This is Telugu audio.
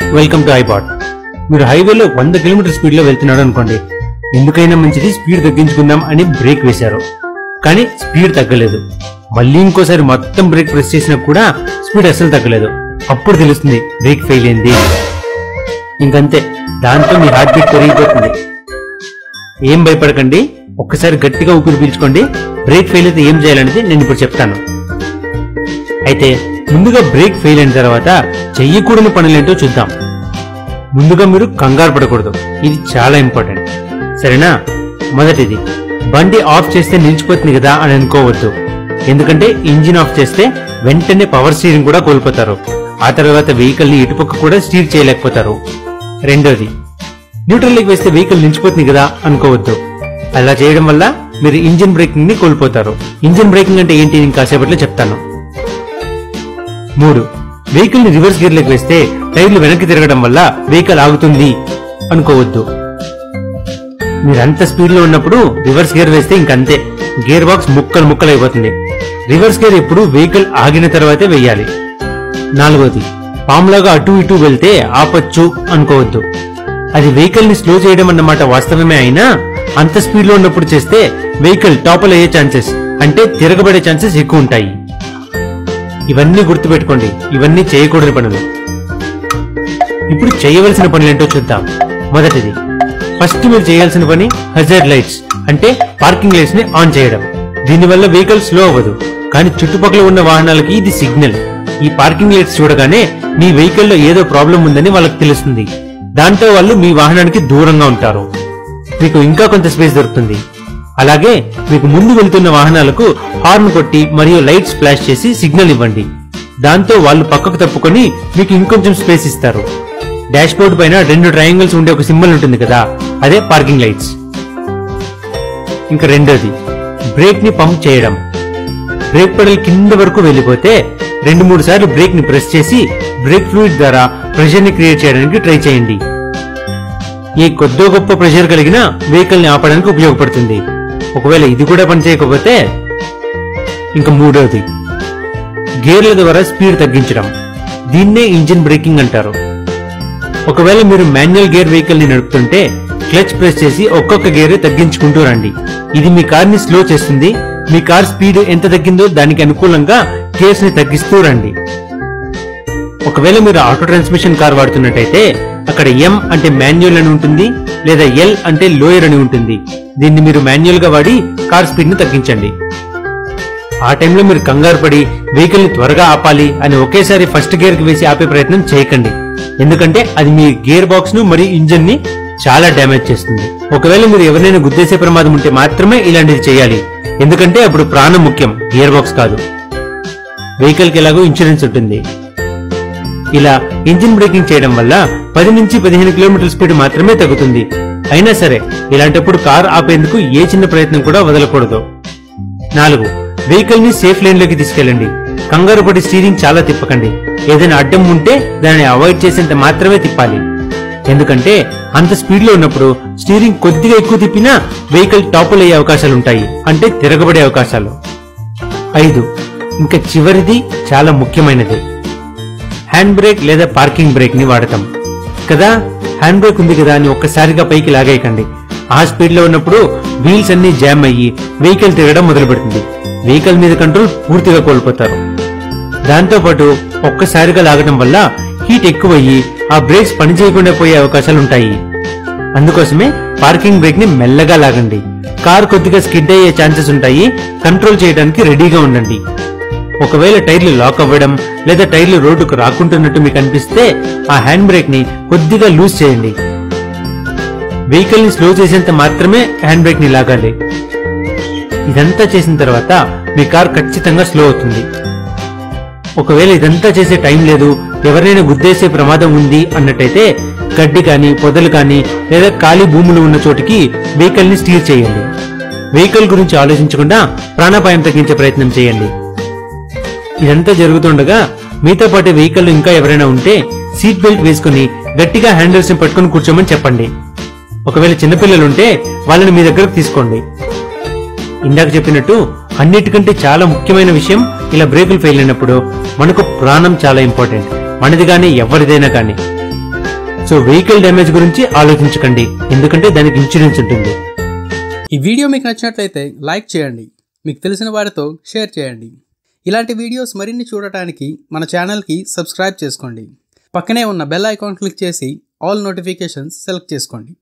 వెల్కమ్ టు ఐబాట్ మీరు హైవేలో వంద కిలోమీటర్ స్పీడ్ లో వెళ్తున్నాడు అనుకోండి ఎందుకైనా మంచిది స్పీడ్ తగ్గించుకుందాం అని బ్రేక్ వేశారు కానీ స్పీడ్ తగ్గలేదు మళ్ళీ ఇంకోసారి మొత్తం బ్రేక్ ప్రెస్ చేసినా కూడా స్పీడ్ అస్సలు తగ్గలేదు అప్పుడు తెలుస్తుంది బ్రేక్ ఫెయిల్ అయింది ఇంకంతే దాంతో మీ హార్ట్ బీట్ పెరిగిపోతుంది ఏం భయపడకండి ఒక్కసారి గట్టిగా ఊపిరి పీల్చుకోండి బ్రేక్ ఫెయిల్ అయితే ఏం చేయాలనేది నేను ఇప్పుడు చెప్తాను అయితే ముందుగా బ్రేక్ ఫెయిల్ అయిన తర్వాత చెయ్యకూడని పనులేంటో చూద్దాం ముందుగా మీరు కంగారు పడకూడదు ఇది చాలా ఇంపార్టెంట్ సరేనా మొదటిది బండి ఆఫ్ చేస్తే నిలిచిపోతుంది కదా అని అనుకోవద్దు ఎందుకంటే ఇంజిన్ ఆఫ్ చేస్తే వెంటనే పవర్ స్టీరింగ్ కూడా కోల్పోతారు ఆ తర్వాత వెహికల్ ని ఇటుపక్క కూడా స్టీర్ చేయలేకపోతారు రెండోది న్యూట్రల్లోకి వేస్తే వెహికల్ నిలిచిపోతుంది కదా అనుకోవద్దు అలా చేయడం వల్ల మీరు ఇంజిన్ బ్రేకింగ్ ని కోల్పోతారు ఇంజిన్ బ్రేకింగ్ అంటే ఏంటి నేను కాసేపట్లో చెప్తాను మూడు వెహికల్ ని రివర్స్ గేర్ లోకి వేస్తే టైర్లు వెనక్కి తిరగడం వల్ల వెహికల్ ఆగుతుంది అనుకోవద్దు మీరంత స్పీడ్ లో ఉన్నప్పుడు రివర్స్ గేర్ వేస్తే ఇంకంతే గేర్ బాక్స్ ముక్కలు ముక్కలు అయిపోతుంది రివర్స్ గేర్ ఎప్పుడు వెహికల్ ఆగిన తర్వాతే వేయాలి నాలుగోది పాములాగా అటు ఇటు వెళ్తే ఆపచ్చు అనుకోవద్దు అది వెహికల్ ని స్లో చేయడం అన్నమాట వాస్తవమే అయినా అంత స్పీడ్ లో ఉన్నప్పుడు చేస్తే వెహికల్ టాపల్ అయ్యే ఛాన్సెస్ అంటే తిరగబడే ఛాన్సెస్ ఎక్కువ ఉంటాయి ఇవన్నీ గుర్తుపెట్టుకోండి ఇవన్నీ చేయకూడని పనులు ఇప్పుడు చేయవలసిన పనులు ఏంటో చూద్దాం మొదటిది ఫస్ట్ మీరు చేయాల్సిన పని హజార్డ్ లైట్స్ అంటే పార్కింగ్ లైట్స్ ని ఆన్ చేయడం దీనివల్ల వెహికల్ స్లో అవ్వదు కానీ చుట్టుపక్కల ఉన్న వాహనాలకి ఇది సిగ్నల్ ఈ పార్కింగ్ లైట్స్ చూడగానే మీ వెహికల్ లో ఏదో ప్రాబ్లం ఉందని వాళ్ళకి తెలుస్తుంది దాంతో వాళ్ళు మీ వాహనానికి దూరంగా ఉంటారు మీకు ఇంకా కొంత స్పేస్ దొరుకుతుంది అలాగే మీకు ముందు వెళ్తున్న వాహనాలకు హార్న్ కొట్టి మరియు లైట్స్ ఫ్లాష్ చేసి సిగ్నల్ ఇవ్వండి దాంతో వాళ్ళు పక్కకు తప్పుకొని మీకు ఇంకొంచెం స్పేస్ ఇస్తారు డాష్ బోర్డ్ పైన రెండు ట్రయాంగిల్స్ ఉండే ఒక సింబల్ ఉంటుంది కదా అదే పార్కింగ్ లైట్స్ ఇంకా రెండోది బ్రేక్ ని పంప్ చేయడం బ్రేక్ పెడల్ కింద వరకు వెళ్ళిపోతే రెండు మూడు సార్లు బ్రేక్ ని ప్రెస్ చేసి బ్రేక్ ఫ్లూయిడ్ ద్వారా ప్రెషర్ ని క్రియేట్ చేయడానికి ట్రై చేయండి ఈ కొద్దో గొప్ప ప్రెషర్ కలిగిన వెహికల్ ని ఆపడానికి ఉపయోగపడుతుంది ఒకవేళ ఇది కూడా పనిచేయకపోతే ఇంకా మూడవది గేర్ల ద్వారా స్పీడ్ తగ్గించడం దీన్నే ఇంజిన్ బ్రేకింగ్ అంటారు ఒకవేళ మీరు మాన్యువల్ గేర్ వెహికల్ ని నడుపుతుంటే క్లచ్ ప్రెస్ చేసి ఒక్కొక్క గేర్ తగ్గించుకుంటూ రండి ఇది మీ కార్ ని స్లో చేస్తుంది మీ కార్ స్పీడ్ ఎంత తగ్గిందో దానికి అనుకూలంగా గేర్స్ ని తగ్గిస్తూ రండి ఒకవేళ మీరు ఆటో ట్రాన్స్మిషన్ కార్ వాడుతున్నట్టయితే అక్కడ ఎం అంటే మాన్యువల్ అని ఉంటుంది లేదా ఎల్ అంటే లోయర్ అని ఉంటుంది దీన్ని మీరు మాన్యువల్ గా వాడి కార్ స్పీడ్ ని తగ్గించండి ఆ టైంలో మీరు కంగారు పడి వెహికల్ ని త్వరగా ఆపాలి అని ఒకేసారి ఫస్ట్ గేర్ కి వేసి ఆపే ప్రయత్నం చేయకండి ఎందుకంటే అది మీ గేర్ బాక్స్ ను మరియు ఇంజన్ ని చాలా డ్యామేజ్ చేస్తుంది ఒకవేళ మీరు ఎవరినైనా గుద్దేసే ప్రమాదం ఉంటే మాత్రమే ఇలాంటిది చేయాలి ఎందుకంటే అప్పుడు ప్రాణం ముఖ్యం గేర్ బాక్స్ కాదు వెహికల్ కి ఎలాగో ఇన్సూరెన్స్ ఉంటుంది ఇలా ఇంజిన్ బ్రేకింగ్ చేయడం వల్ల పది నుంచి పదిహేను కిలోమీటర్ల స్పీడ్ మాత్రమే తగ్గుతుంది అయినా సరే ఇలాంటప్పుడు కార్ ఆపేందుకు ఏ చిన్న ప్రయత్నం కూడా వదలకూడదు నాలుగు వెహికల్ ని సేఫ్ లైన్ లోకి తీసుకెళ్ళండి కంగారు పడి స్టీరింగ్ చాలా తిప్పకండి ఏదైనా అడ్డం ఉంటే దానిని అవాయిడ్ చేసేంత మాత్రమే తిప్పాలి ఎందుకంటే అంత స్పీడ్ లో ఉన్నప్పుడు స్టీరింగ్ కొద్దిగా ఎక్కువ తిప్పినా వెహికల్ టాపుల్ అయ్యే అవకాశాలు ఉంటాయి అంటే తిరగబడే అవకాశాలు ఐదు ఇంకా చివరిది చాలా ముఖ్యమైనది హ్యాండ్ బ్రేక్ లేదా పార్కింగ్ బ్రేక్ ని వాడతాం కదా హ్యాండ్ బ్రేక్ ఉంది కదా అని ఒక్కసారిగా పైకి లాగేయకండి ఆ స్పీడ్ లో ఉన్నప్పుడు వీల్స్ అన్ని జామ్ అయ్యి వెహికల్ తిరగడం మొదలు పెడుతుంది వెహికల్ మీద కంట్రోల్ పూర్తిగా కోల్పోతారు దాంతో పాటు ఒక్కసారిగా లాగడం వల్ల హీట్ ఎక్కువయ్యి ఆ బ్రేక్స్ పనిచేయకుండా పోయే అవకాశాలు ఉంటాయి అందుకోసమే పార్కింగ్ బ్రేక్ ని మెల్లగా లాగండి కార్ కొద్దిగా స్కిడ్ అయ్యే ఛాన్సెస్ ఉంటాయి కంట్రోల్ చేయడానికి రెడీగా ఉండండి ఒకవేళ టైర్లు లాక్ అవ్వడం లేదా టైర్లు రోడ్డుకు రాకుంటున్నట్టు మీకు అనిపిస్తే ఆ హ్యాండ్ బ్రేక్ ని కొద్దిగా లూజ్ చేయండి వెహికల్ ని స్లో చేసేంత మాత్రమే హ్యాండ్ బ్రేక్ ని లాగాలి ఇదంతా చేసిన తర్వాత మీ కార్ ఖచ్చితంగా స్లో అవుతుంది ఒకవేళ ఇదంతా చేసే టైం లేదు ఎవరైనా గుద్దేసే ప్రమాదం ఉంది అన్నట్టయితే గడ్డి కానీ పొదలు కానీ లేదా ఖాళీ భూములు ఉన్న చోటికి వెహికల్ ని స్టీర్ చేయండి వెహికల్ గురించి ఆలోచించకుండా ప్రాణాపాయం తగ్గించే ప్రయత్నం చేయండి ఇదంతా జరుగుతుండగా మీతో పాటు వెహికల్ ఇంకా ఎవరైనా ఉంటే సీట్ బెల్ట్ వేసుకుని గట్టిగా హ్యాండిల్స్ ని పట్టుకుని కూర్చోమని చెప్పండి ఒకవేళ చిన్నపిల్లలుంటే వాళ్ళని మీ దగ్గరకు తీసుకోండి ఇందాక చెప్పినట్టు అన్నిటికంటే చాలా ముఖ్యమైన విషయం ఇలా బ్రేకులు ఫెయిల్ అయినప్పుడు మనకు ప్రాణం చాలా ఇంపార్టెంట్ మనది గాని ఎవరిదైనా కానీ సో వెహికల్ డ్యామేజ్ గురించి ఆలోచించకండి ఎందుకంటే దానికి ఇన్సూరెన్స్ ఉంటుంది ఈ వీడియో మీకు నచ్చినట్లయితే లైక్ చేయండి మీకు తెలిసిన వారితో షేర్ చేయండి ఇలాంటి వీడియోస్ మరిన్ని చూడటానికి మన ఛానల్కి సబ్స్క్రైబ్ చేసుకోండి పక్కనే ఉన్న బెల్ ఐకాన్ క్లిక్ చేసి ఆల్ నోటిఫికేషన్స్ సెలెక్ట్ చేసుకోండి